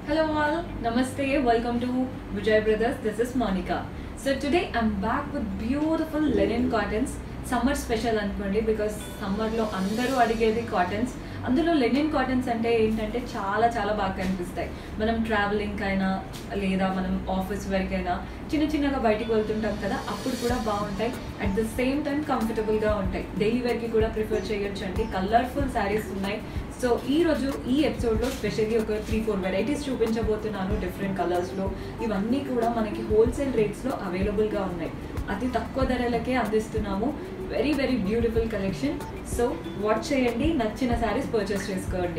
Hello all, Namaste, welcome to Vijay Brothers. This is Monica. So today I'm back with beautiful linen cottons. Summer special అనుకోండి because సమ్మర్లో అందరూ అడిగేది cottons అందులో Lenin cottons అంటే ఏంటంటే చాలా చాలా బాగా కనిపిస్తాయి మనం ట్రావెలింగ్ అయినా లేదా మనం ఆఫీస్ వరకైనా చిన్న చిన్నగా బయటికి వెళ్తుంటాం కదా అప్పుడు కూడా బాగుంటాయి అట్ ద సేమ్ టైం కంఫర్టబుల్గా ఉంటాయి డైలీ వేర్కి కూడా ప్రిఫర్ చేయొచ్చు అండి కలర్ఫుల్ శారీస్ ఉన్నాయి సో ఈ రోజు ఈ ఎపిసోడ్లో స్పెషల్లీ ఒక త్రీ ఫోర్ వెరైటీస్ చూపించబోతున్నాను డిఫరెంట్ కలర్స్లో ఇవన్నీ కూడా మనకి హోల్సేల్ రేట్స్లో అవైలబుల్గా ఉన్నాయి అతి తక్కువ ధరలకే అందిస్తున్నాము very very beautiful collection so watch చేయండి నచ్చిన శారీస్ పర్చేస్ చేసుకోండి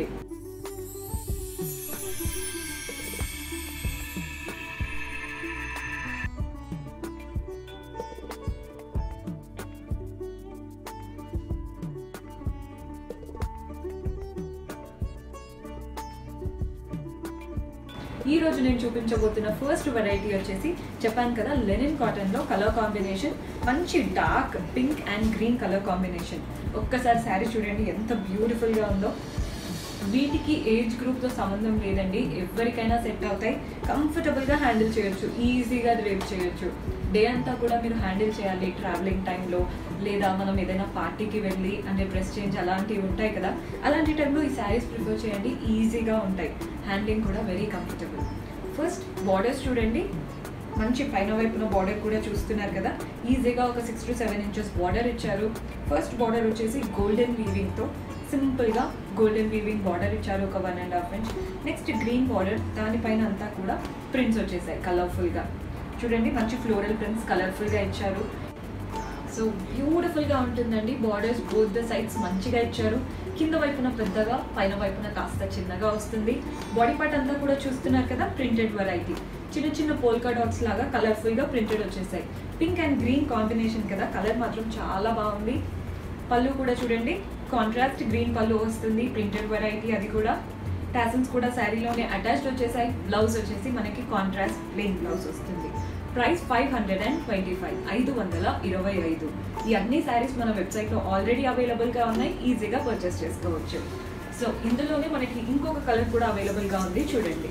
ఈ రోజు నేను చూపించబోతున్న ఫస్ట్ వెరైటీ వచ్చేసి చెప్పాను కదా లెనిన్ కాటన్ లో కలర్ కాంబినేషన్ మంచి dark pink and green colour combination ఒక్కసారి శారీ చూడండి ఎంత బ్యూటిఫుల్ గా ఉందో వీటికి ఏజ్ గ్రూప్ తో సంబంధం లేదండి ఎవరికైనా సెట్ అవుతాయి కంఫర్టబుల్ గా హ్యాండిల్ చేయొచ్చు ఈజీగా డ్రేప్ చేయొచ్చు డే అంతా కూడా మీరు హ్యాండిల్ చేయాలి ట్రావెలింగ్ టైంలో లేదా మనం ఏదైనా పార్టీకి వెళ్ళి అంటే డ్రెస్ చేంజ్ అలాంటివి ఉంటాయి కదా అలాంటి టైంలో ఈ శారీస్ ప్రిఫర్ చేయండి ఈజీగా ఉంటాయి హ్యాండ్లింగ్ కూడా వెరీ కంఫర్టబుల్ ఫస్ట్ బార్డర్స్ చూడండి మంచి పైన వైపున బార్డర్ కూడా చూస్తున్నారు కదా ఈజీగా ఒక six to seven inches border ఇచ్చారు ఫస్ట్ బార్డర్ వచ్చేసి గోల్డెన్ వీవింగ్తో సింపుల్గా గోల్డెన్ వీవింగ్ బార్డర్ ఇచ్చారు ఒక one and half inch next green border దానిపైన అంతా కూడా ప్రింట్స్ వచ్చేసాయి కలర్ఫుల్గా చూడండి మంచి ఫ్లోరల్ ప్రింట్స్ కలర్ఫుల్గా ఇచ్చారు సో బ్యూటిఫుల్గా ఉంటుందండి బార్డర్స్ బోత్ ద సైడ్స్ మంచిగా ఇచ్చారు కింద వైపున పెద్దగా పైన వైపున కాస్త చిన్నగా వస్తుంది బాడీ పార్ట్ అంతా కూడా చూస్తున్నారు కదా ప్రింటెడ్ వెరైటీ చిన్న చిన్న పోల్కా డాట్స్ లాగా కలర్ఫుల్గా ప్రింటెడ్ వచ్చేసాయి పింక్ అండ్ గ్రీన్ కాంబినేషన్ కదా కలర్ మాత్రం చాలా బాగుంది పళ్ళు కూడా చూడండి కాంట్రాస్ట్ గ్రీన్ పళ్ళు వస్తుంది ప్రింటెడ్ వెరైటీ అది కూడా టాసన్స్ కూడా శారీలోనే అటాచ్డ్ వచ్చేసాయి బ్లౌజ్ వచ్చేసి మనకి కాంట్రాస్ట్ ప్లెయిన్ బ్లౌజ్ వస్తుంది price five hundred and twenty five ఐదు వందల ఇరవై ఐదు ఈ అన్ని శారీస్ మన వెబ్సైట్లో ఆల్రెడీ అవైలబుల్గా ఉన్నాయి ఈజీగా పర్చేస్ చేసుకోవచ్చు సో ఇందులోనే మనకి ఇంకొక కలర్ కూడా అవైలబుల్గా ఉంది చూడండి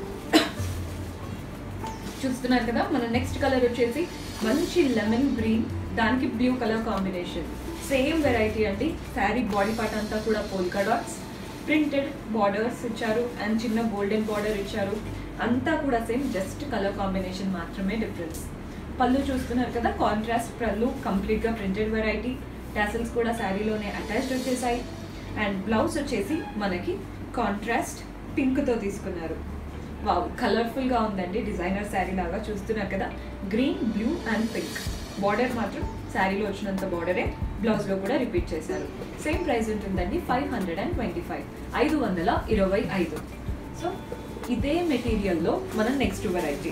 చూస్తున్నారు కదా మన నెక్స్ట్ కలర్ వచ్చేసి మంచి లెమన్ గ్రీన్ దానికి blue colour combination same variety అండి శారీ బాడీ పార్ట్ అంతా కూడా పోల్కా డాట్స్ ప్రింటెడ్ బార్డర్స్ ఇచ్చారు అండ్ చిన్న గోల్డెన్ బార్డర్ ఇచ్చారు అంతా కూడా సేమ్ జస్ట్ కలర్ కాంబినేషన్ మాత్రమే డిఫరెన్స్ పళ్ళు చూస్తున్నారు కదా కాంట్రాస్ట్ పళ్ళు కంప్లీట్గా ప్రింటెడ్ వెరైటీ టాసిల్స్ కూడా శారీలోనే అటాచ్డ్ వచ్చేసాయి అండ్ బ్లౌజ్ వచ్చేసి మనకి కాంట్రాస్ట్ పింక్తో తీసుకున్నారు వావ్ కలర్ఫుల్గా ఉందండి డిజైనర్ శారీ లాగా చూస్తున్నారు కదా green blue and pink border మాత్రం శారీలో వచ్చినంత బార్డరే బ్లౌజ్లో కూడా రిపీట్ చేశారు సేమ్ ప్రైస్ ఉంటుందండి five hundred and twenty five ఐదు వందల ఇరవై ఐదు సో ఇదే మెటీరియల్లో మన నెక్స్ట్ వెరైటీ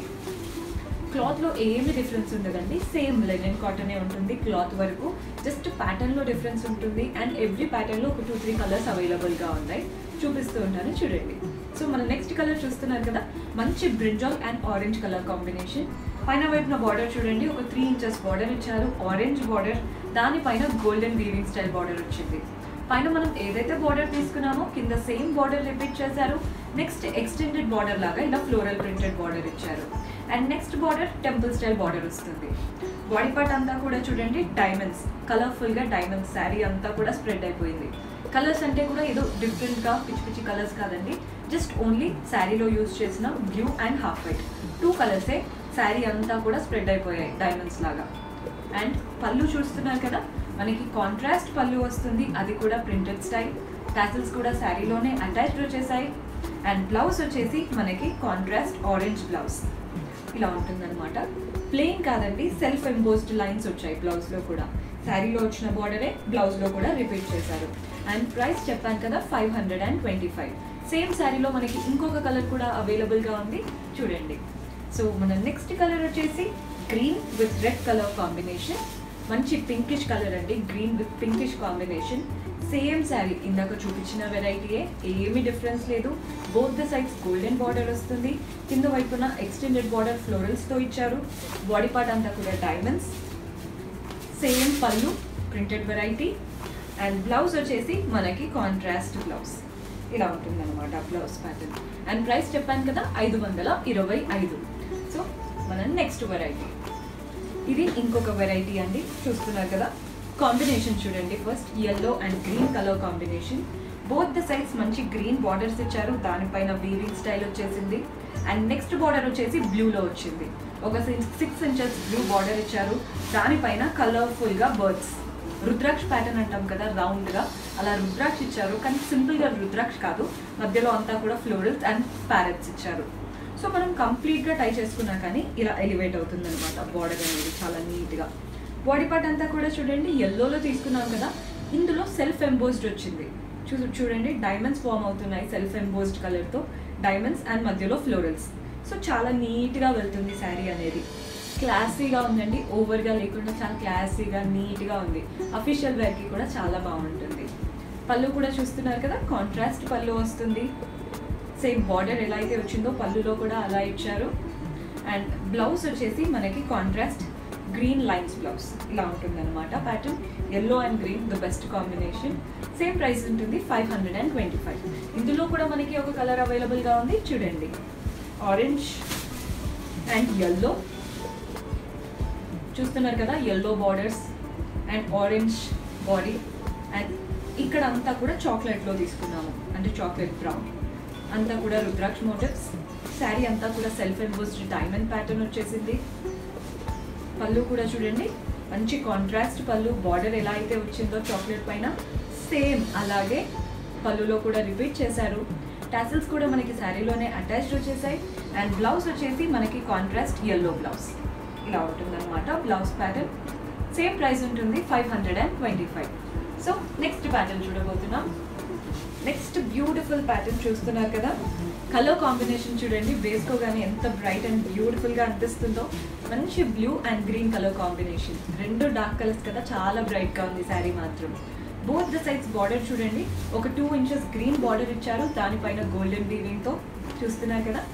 క్లాత్లో ఏమి డిఫరెన్స్ ఉండదండి సేమ్ లెనిన్ కాటనే ఉంటుంది క్లాత్ వరకు జస్ట్ ప్యాటర్న్లో డిఫరెన్స్ ఉంటుంది అండ్ ఎవ్రీ ప్యాటర్న్లో ఒక టూ త్రీ కలర్స్ అవైలబుల్గా ఉన్నాయి చూపిస్తూ ఉంటాను చూడండి సో మన నెక్స్ట్ కలర్ చూస్తున్నారు కదా మంచి brinjal and orange colour combination పైన వైపున బార్డర్ చూడండి ఒక త్రీ ఇంచెస్ బార్డర్ ఇచ్చారు ఆరెంజ్ బార్డర్ దానిపైన గోల్డెన్ వీవింగ్ స్టైల్ బార్డర్ వచ్చింది పైన మనం ఏదైతే బార్డర్ తీసుకున్నామో కింద సేమ్ బార్డర్ రిపీట్ చేశారు నెక్స్ట్ ఎక్స్టెండెడ్ బార్డర్ లాగా ఇలా ఫ్లోరల్ ప్రింటెడ్ బార్డర్ ఇచ్చారు and next border temple style border వస్తుంది బాడీ పార్ట్ అంతా కూడా చూడండి డైమండ్స్ కలర్ఫుల్గా డైమండ్స్ శారీ అంతా కూడా స్ప్రెడ్ అయిపోయింది కలర్స్ అంటే కూడా ఏదో డిఫరెంట్గా పిచ్చి పిచ్చి కలర్స్ కాదండి జస్ట్ ఓన్లీ శారీలో యూజ్ చేసిన blue and half white two కలర్సే శారీ అంతా కూడా స్ప్రెడ్ అయిపోయాయి డైమండ్స్ లాగా అండ్ పళ్ళు చూస్తున్నారు కదా మనకి కాంట్రాస్ట్ పళ్ళు వస్తుంది అది కూడా ప్రింటెడ్ స్టైల్ టాసిల్స్ కూడా శారీలోనే అటాచ్డ్ వచ్చేసాయి అండ్ బ్లౌజ్ వచ్చేసి మనకి కాంట్రాస్ట్ ఆరెంజ్ బ్లౌజ్ ఇలా ఉంటుందన్నమాట ప్లెయిన్ కాదండి సెల్ఫ్ ఎంబోస్డ్ లైన్స్ వచ్చాయి బ్లౌజ్లో కూడా శారీలో వచ్చిన బార్డరే బ్లౌజ్లో కూడా రిపీట్ చేశారు అండ్ ప్రైస్ చెప్పాను కదా five hundred and twenty five same శారీలో మనకి ఇంకొక కలర్ కూడా అవైలబుల్గా ఉంది చూడండి సో మన నెక్స్ట్ కలర్ వచ్చేసి green with red colour combination మంచి పింకిష్ కలర్ అండి green with pinkish combination same sari ఇందాక చూపించిన వెరైటీయే ఏమీ డిఫరెన్స్ లేదు both the sides golden border వస్తుంది కింద వైపున ఎక్స్టెండెడ్ బార్డర్ ఫ్లోరల్స్తో ఇచ్చారు బాడీ పార్ట్ అంతా కూడా డైమండ్స్ సేమ్ పళ్ళు ప్రింటెడ్ వెరైటీ అండ్ బ్లౌజ్ వచ్చేసి మనకి కాంట్రాస్ట్ బ్లౌజ్ ఇలా ఉంటుంది అనమాట బ్లౌజ్ ప్యాటర్న్ అండ్ ప్రైస్ చెప్పాను కదా ఐదు వందల ఇరవై ఐదు సో మన నెక్స్ట్ వెరైటీ ఇది ఇంకొక వెరైటీ అండి చూస్తున్నారు కదా కాంబినేషన్ చూడండి first yellow and green colour combination both the sides మంచి గ్రీన్ బార్డర్స్ ఇచ్చారు దానిపైన వీవింగ్ స్టైల్ వచ్చేసింది అండ్ నెక్స్ట్ బార్డర్ వచ్చేసి బ్లూలో వచ్చింది ఒక సిక్స్ ఇంచెస్ బ్లూ బార్డర్ ఇచ్చారు దానిపైన కలర్ఫుల్గా బర్డ్స్ రుద్రాక్ష ప్యాటర్న్ అంటాం కదా రౌండ్గా అలా రుద్రాక్ష ఇచ్చారు కానీ సింపుల్గా రుద్రాక్ష కాదు మధ్యలో అంతా కూడా ఫ్లోరల్స్ అండ్ ప్యారెట్స్ ఇచ్చారు సో మనం కంప్లీట్గా టై చేసుకున్నా కానీ ఇలా ఎలివేట్ అవుతుంది అనమాట బార్డర్ అనేది చాలా నీట్గా బాడీ పార్ట్ అంతా కూడా చూడండి ఎల్లోలో తీసుకున్నాం కదా ఇందులో సెల్ఫ్ ఎంబోస్డ్ వచ్చింది చూ చూడండి డైమండ్స్ ఫామ్ అవుతున్నాయి సెల్ఫ్ ఎంబోస్డ్ కలర్తో డైమండ్స్ అండ్ మధ్యలో ఫ్లోరల్స్ సో చాలా నీట్గా వెళ్తుంది శారీ అనేది క్లాసీగా ఉందండి ఓవర్గా లేకుండా చాలా క్లాసీగా నీట్గా ఉంది అఫీషియల్ వేర్కి కూడా చాలా బాగుంటుంది పళ్ళు కూడా చూస్తున్నారు కదా కాంట్రాస్ట్ పళ్ళు వస్తుంది సేమ్ బార్డర్ ఎలా అయితే వచ్చిందో పళ్ళులో కూడా అలా ఇచ్చారు అండ్ బ్లౌజ్ వచ్చేసి మనకి కాంట్రాస్ట్ గ్రీన్ లైన్స్ బ్లౌజ్ ఇలా ఉంటుంది అనమాట pattern yellow and green the best combination same price ఉంటుంది five hundred and twenty five ఇందులో కూడా మనకి ఒక కలర్ అవైలబుల్గా ఉంది చూడండి ఆరెంజ్ అండ్ ఎల్లో చూస్తున్నారు కదా yellow borders and orange body and ఇక్కడ అంతా కూడా చాక్లెట్లో తీసుకున్నాము అంటే చాక్లెట్ బ్రౌన్ అంతా కూడా రుద్రాక్ష మోటివ్స్ శారీ అంతా కూడా సెల్ఫ్ ఎంబోస్డ్ డైమండ్ ప్యాటర్న్ వచ్చేసింది పళ్ళు కూడా చూడండి మంచి కాంట్రాస్ట్ పళ్ళు బార్డర్ ఎలా అయితే వచ్చిందో చాక్లెట్ పైన సేమ్ అలాగే పళ్ళులో కూడా రిపీట్ చేశారు టాసిల్స్ కూడా మనకి శారీలోనే అటాచ్డ్ వచ్చేసాయి అండ్ బ్లౌజ్ వచ్చేసి మనకి కాంట్రాస్ట్ ఎల్లో బ్లౌజ్ ఇలా ఉంటుందన్నమాట బ్లౌజ్ ప్యాటర్న్ సేమ్ ప్రైస్ ఉంటుంది five hundred and twenty five so next pattern చూడబోతున్నాం నెక్స్ట్ బ్యూటిఫుల్ ప్యాటర్న్ చూస్తున్నారు కదా కలర్ కాంబినేషన్ చూడండి వేసుకోగానే ఎంత బ్రైట్ అండ్ బ్యూటిఫుల్గా అనిపిస్తుందో మంచి blue and green colour combination రెండు డార్క్ కలర్స్ కదా చాలా బ్రైట్గా ఉంది శారీ మాత్రం బోత్ ద సైడ్స్ బార్డర్ చూడండి ఒక టూ ఇంచెస్ గ్రీన్ బార్డర్ ఇచ్చారు దానిపైన గోల్డెన్ వీవింగ్తో చూస్తున్నారు కదా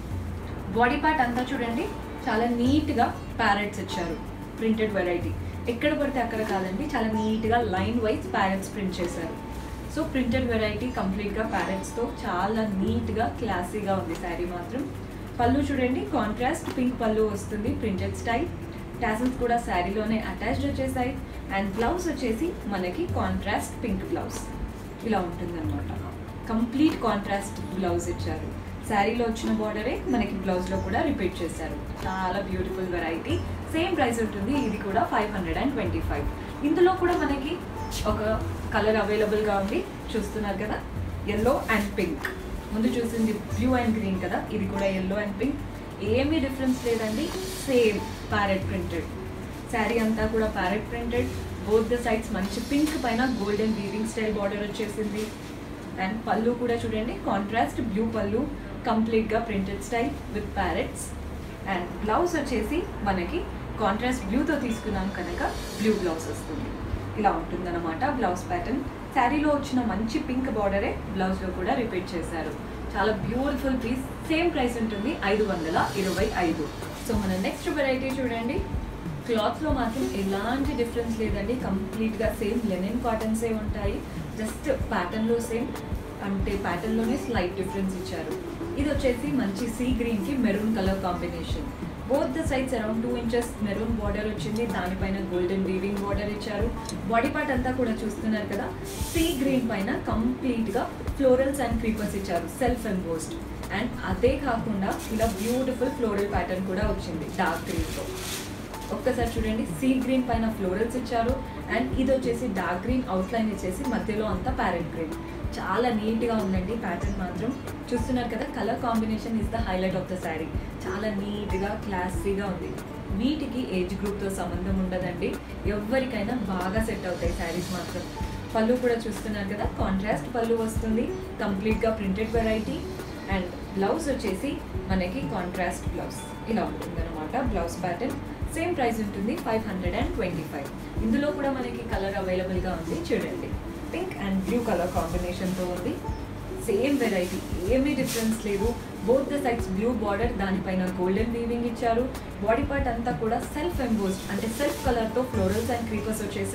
బాడీ పార్ట్ అంతా చూడండి చాలా నీట్గా ప్యారెట్స్ ఇచ్చారు ప్రింటెడ్ వెరైటీ ఎక్కడ పడితే అక్కడ కాదండి చాలా నీట్గా లైన్ వైజ్ ప్యారెట్స్ ప్రింట్ చేశారు సో ప్రింటెడ్ వెరైటీ కంప్లీట్గా ప్యారెట్స్తో చాలా నీట్గా క్లాసీగా ఉంది శారీ మాత్రం పళ్ళు చూడండి కాంట్రాస్ట్ పింక్ పళ్ళు వస్తుంది ప్రింటెడ్ స్టైల్ టాసిల్స్ కూడా శారీలోనే అటాచ్డ్ వచ్చేసాయి అండ్ బ్లౌజ్ వచ్చేసి మనకి కాంట్రాస్ట్ పింక్ బ్లౌజ్ ఇలా ఉంటుందన్నమాట కంప్లీట్ కాంట్రాస్ట్ బ్లౌజ్ ఇచ్చారు శారీలో వచ్చిన బార్డరే మనకి బ్లౌజ్లో కూడా రిపీట్ చేశారు చాలా బ్యూటిఫుల్ వెరైటీ సేమ్ ప్రైస్ ఉంటుంది ఇది కూడా five hundred and twenty five ఇందులో కూడా మనకి ఒక కలర్ అవైలబుల్గా ఉంది చూస్తున్నారు కదా ఎల్లో అండ్ పింక్ ముందు చూసింది బ్లూ అండ్ గ్రీన్ కదా ఇది కూడా ఎల్లో అండ్ పింక్ ఏమీ డిఫరెన్స్ లేదండి సేమ్ ప్యారెట్ ప్రింటెడ్ శారీ అంతా కూడా parrot printed both the sides మంచి పింక్ పైన గోల్డెన్ వీవింగ్ స్టైల్ బార్డర్ వచ్చేసింది అండ్ పళ్ళు కూడా చూడండి కాంట్రాస్ట్ బ్లూ పళ్ళు కంప్లీట్గా printed style with parrots and blouse వచ్చేసి మనకి కాంట్రాస్ట్ బ్లూతో తీసుకున్నాం కనుక బ్లూ బ్లౌజ్ వస్తుంది ఇలా ఉంటుందన్నమాట బ్లౌజ్ ప్యాటర్న్ శారీలో వచ్చిన మంచి పింక్ బార్డరే బ్లౌజ్లో కూడా రిపీట్ చేశారు చాలా బ్యూటిఫుల్ పీస్ సేమ్ ప్రైస్ ఉంటుంది ఐదు వందల ఇరవై ఐదు సో మన నెక్స్ట్ వెరైటీ చూడండి క్లాత్లో మాత్రం ఎలాంటి డిఫరెన్స్ లేదండి కంప్లీట్గా సేమ్ లెనిన్ కాటన్సే ఉంటాయి జస్ట్ ప్యాటర్న్లో సేమ్ అంటే ప్యాటర్న్లోనే స్లైట్ డిఫరెన్స్ ఇచ్చారు ఇది వచ్చేసి మంచి సీ గ్రీన్కి maroon colour combination both the sides around two inches maroon border వచ్చింది దానిపైన గోల్డెన్ వీవింగ్ బార్డర్ ఇచ్చారు బాడీ పార్ట్ అంతా కూడా చూస్తున్నారు కదా సీ గ్రీన్ పైన కంప్లీట్గా ఫ్లోరల్స్ అండ్ క్రీపర్స్ ఇచ్చారు సెల్ఫ్ ఎంబోస్డ్ అండ్ అదే కాకుండా ఇలా బ్యూటిఫుల్ ఫ్లోరల్ ప్యాటర్న్ కూడా వచ్చింది డార్క్ గ్రీన్తో ఒక్కసారి చూడండి సీ గ్రీన్ పైన ఫ్లోరల్స్ ఇచ్చారు అండ్ ఇది వచ్చేసి డార్క్ గ్రీన్ అవుట్లైన్ ఇచ్చేసి మధ్యలో అంతా ప్యారెట్ గ్రీన్ చాలా నీట్గా ఉందండి ప్యాటర్న్ మాత్రం చూస్తున్నారు కదా colour combination is the highlight of the sari చాలా నీట్గా క్లాసీగా ఉంది వీటికి ఏజ్ గ్రూప్తో సంబంధం ఉండదండి ఎవరికైనా బాగా సెట్ అవుతాయి శారీస్ మాత్రం పళ్ళు కూడా చూస్తున్నారు కదా కాంట్రాస్ట్ పళ్ళు వస్తుంది కంప్లీట్గా ప్రింటెడ్ వెరైటీ అండ్ బ్లౌజ్ వచ్చేసి మనకి కాంట్రాస్ట్ బ్లౌజ్ ఇలా ఉంటుంది అనమాట బ్లౌజ్ ప్యాటర్న్ సేమ్ ప్రైస్ ఉంటుంది five hundred and twenty five ఇందులో కూడా మనకి కలర్ అవైలబుల్గా ఉంది చూడండి పింక్ అండ్ బ్లూ కలర్ కాంబినేషన్తో ఉంది సేమ్ వెరైటీ ఏమీ డిఫరెన్స్ లేదు both the sides blue border దానిపైన గోల్డెన్ వీవింగ్ ఇచ్చారు బాడీ పార్ట్ అంతా కూడా సెల్ఫ్ ఎంబోస్డ్ అంటే సెల్ఫ్ కలర్తో ఫ్లోరల్స్ అండ్ క్రీపర్స్ వచ్చేసాయి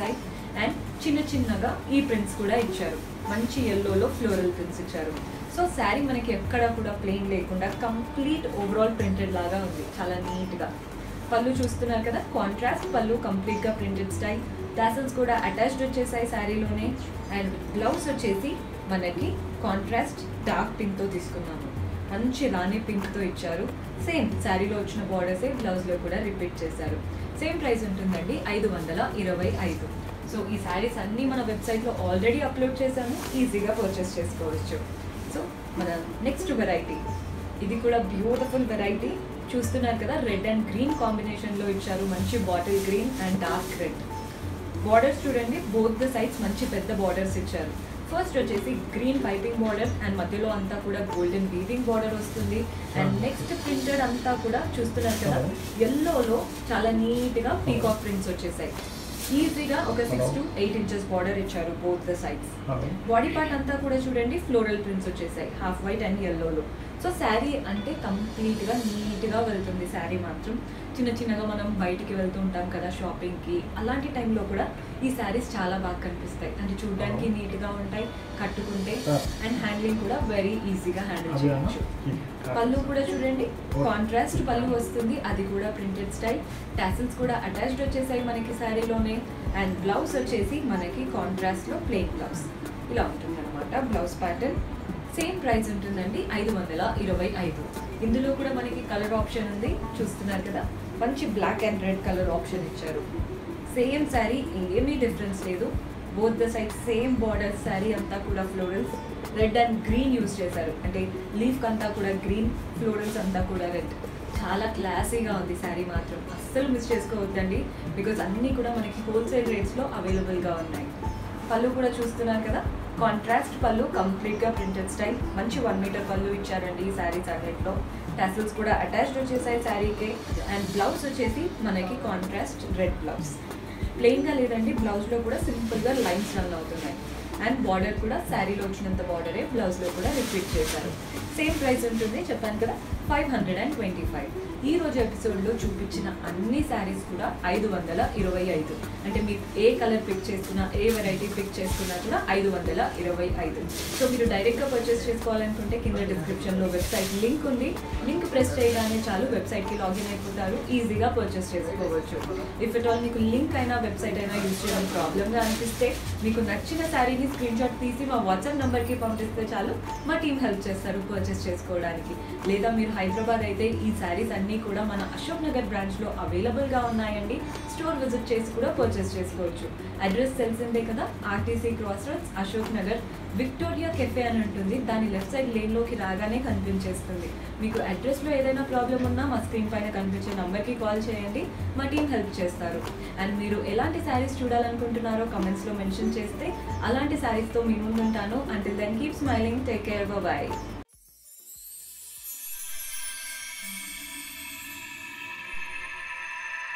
అండ్ చిన్న చిన్నగా ఈ ప్రింట్స్ కూడా ఇచ్చారు మంచి ఎల్లోలో ఫ్లోరల్ ప్రింట్స్ ఇచ్చారు సో శారీ మనకి ఎక్కడ కూడా ప్లెయిన్ లేకుండా కంప్లీట్ ఓవరాల్ ప్రింటెడ్ లాగా ఉంది చాలా నీట్గా పళ్ళు చూస్తున్నారు కదా కాంట్రాస్ట్ పళ్ళు కంప్లీట్గా ప్రింటెడ్ స్టైల్ టాసల్స్ కూడా అటాచ్డ్ వచ్చేసాయి శారీలోనే అండ్ బ్లౌజ్ వచ్చేసి మనకి కాంట్రాస్ట్ డార్క్ పింక్తో తీసుకున్నాము మంచి రాణి పింక్తో ఇచ్చారు సేమ్ శారీలో వచ్చిన బార్డర్సే బ్లౌజ్లో కూడా రిపీట్ చేశారు సేమ్ ప్రైస్ ఉంటుందండి ఐదు వందల ఇరవై ఐదు సో ఈ శారీస్ అన్నీ మన వెబ్సైట్లో ఆల్రెడీ అప్లోడ్ చేశాము ఈజీగా పర్చేస్ చేసుకోవచ్చు సో మన నెక్స్ట్ వెరైటీ ఇది కూడా బ్యూటిఫుల్ వెరైటీ చూస్తున్నారు కదా రెడ్ అండ్ గ్రీన్ కాంబినేషన్లో ఇచ్చారు మంచి bottle green and dark red borders చూడండి బోత్ ద సైడ్స్ మంచి పెద్ద బార్డర్స్ ఇచ్చారు ఫస్ట్ వచ్చేసి గ్రీన్ పైపింగ్ బార్డర్ అండ్ మధ్యలో అంతా కూడా గోల్డెన్ వీవింగ్ బార్డర్ వస్తుంది అండ్ నెక్స్ట్ ప్రింటెడ్ అంతా కూడా చూస్తున్నారు కదా ఎల్లోలో చాలా నీట్గా పీకాక్ ప్రింట్స్ వచ్చేసాయి ఈజీగా ఒక six to eight inches border ఇచ్చారు both the sides body part అంతా కూడా చూడండి ఫ్లోరల్ ప్రింట్స్ వచ్చేసాయి హాఫ్ వైట్ అండ్ ఎల్లోలో సో శారీ అంటే కంప్లీట్గా నీట్గా వెళ్తుంది శారీ మాత్రం చిన్న చిన్నగా మనం బయటికి వెళ్తూ ఉంటాం కదా షాపింగ్కి అలాంటి టైంలో కూడా ఈ శారీస్ చాలా బాగా కనిపిస్తాయి అంటే చూడడానికి నీట్గా ఉంటాయి కట్టుకుంటే అండ్ హ్యాండ్లింగ్ కూడా వెరీ ఈజీగా హ్యాండిల్ చేయవచ్చు పళ్ళు కూడా చూడండి కాంట్రాస్ట్ పళ్ళు వస్తుంది అది కూడా ప్రింటెడ్ స్టైల్ టాసిల్స్ కూడా అటాచ్డ్ వచ్చేసాయి మనకి శారీలోనే అండ్ బ్లౌజ్ వచ్చేసి మనకి కాంట్రాస్ట్లో ప్లెయిన్ బ్లౌజ్ ఇలా ఉంటుంది అనమాట బ్లౌజ్ ప్యాటర్న్ సేమ్ ప్రైస్ ఉంటుందండి ఐదు వందల ఇరవై ఐదు ఇందులో కూడా మనకి కలర్ ఆప్షన్ ఉంది చూస్తున్నారు కదా మంచి black and red colour option ఇచ్చారు సేమ్ శారీ ఏమీ డిఫరెన్స్ లేదు both the side same border sari అంతా కూడా florals red and green use చేశారు అంటే లీఫ్ అంతా కూడా గ్రీన్ ఫ్లోరల్స్ అంతా కూడా రెడ్ చాలా క్లాసీగా ఉంది శారీ మాత్రం అస్సలు మిస్ చేసుకోవద్దండి బికాజ్ అన్నీ కూడా మనకి హోల్సేల్ రేట్స్లో అవైలబుల్గా ఉన్నాయి పళ్ళు కూడా చూస్తున్నారు కదా కాంట్రాస్ట్ పళ్ళు కంప్లీట్గా ప్రింటెడ్ స్టైల్ మంచి వన్ మీటర్ పళ్ళు ఇచ్చారండి ఈ శారీస్ అన్నిట్లో టాసిల్స్ కూడా అటాచ్డ్ వచ్చేసాయి శారీకి అండ్ బ్లౌజ్ వచ్చేసి మనకి కాంట్రాస్ట్ రెడ్ బ్లౌజ్ ప్లెయిన్గా లేదండి బ్లౌజ్లో కూడా సింపుల్గా లైన్స్ రన్ అవుతున్నాయి అండ్ బార్డర్ కూడా శారీలో వచ్చినంత బార్డరే బ్లౌజ్లో కూడా రిపీట్ చేశారు సేమ్ ప్రైస్ ఉంటుంది చెప్పాను కదా five hundred and twenty five ఈ రోజు ఎపిసోడ్లో చూపించిన అన్ని శారీస్ కూడా ఐదు వందల ఇరవై ఐదు అంటే మీరు ఏ కలర్ పిక్ చేసుకున్నా ఏ వెరైటీ పిక్ చేసుకున్నా కూడా ఐదు వందల ఇరవై ఐదు సో మీరు డైరెక్ట్గా పర్చేస్ చేసుకోవాలనుకుంటే కింద డిస్క్రిప్షన్లో వెబ్సైట్ లింక్ ఉంది లింక్ ప్రెస్ చేయగానే చాలు వెబ్సైట్కి లాగిన్ అయిపోతారు ఈజీగా పర్చేస్ చేసుకోవచ్చు ఇఫ్ ఇట్ ఆల్ మీకు లింక్ అయినా వెబ్సైట్ అయినా యూజ్ చేయడం ప్రాబ్లమ్గా అనిపిస్తే మీకు నచ్చిన శారీని స్క్రీన్ షాట్ తీసి మా వాట్సాప్ నెంబర్కి పంపిస్తే చాలు మా టీం హెల్ప్ చేస్తారు పర్చేస్ చేసుకోవడానికి లేదా మీరు హైదరాబాద్ అయితే ఈ శారీస్ అన్నీ కూడా మన అశోక్ నగర్ బ్రాంచ్లో అవైలబుల్గా ఉన్నాయండి స్టోర్ విజిట్ చేసి కూడా పర్చేస్ చేసుకోవచ్చు అడ్రస్ తెలిసిందే కదా RTC cross roads Ashok Nagar Victoria cafe అని ఉంటుంది దాని లెఫ్ట్ సైడ్ లేన్లోకి రాగానే కనిపించేస్తుంది మీకు అడ్రస్లో ఏదైనా ప్రాబ్లం ఉన్నా మా స్క్రీన్ పైన కనిపించే నంబర్కి కాల్ చేయండి మా టీం హెల్ప్ చేస్తారు అండ్ మీరు ఎలాంటి శారీస్ చూడాలనుకుంటున్నారో కమెంట్స్లో మెన్షన్ చేస్తే అలాంటి శారీస్తో మీ ముందుంటాను until then keep smiling take care bye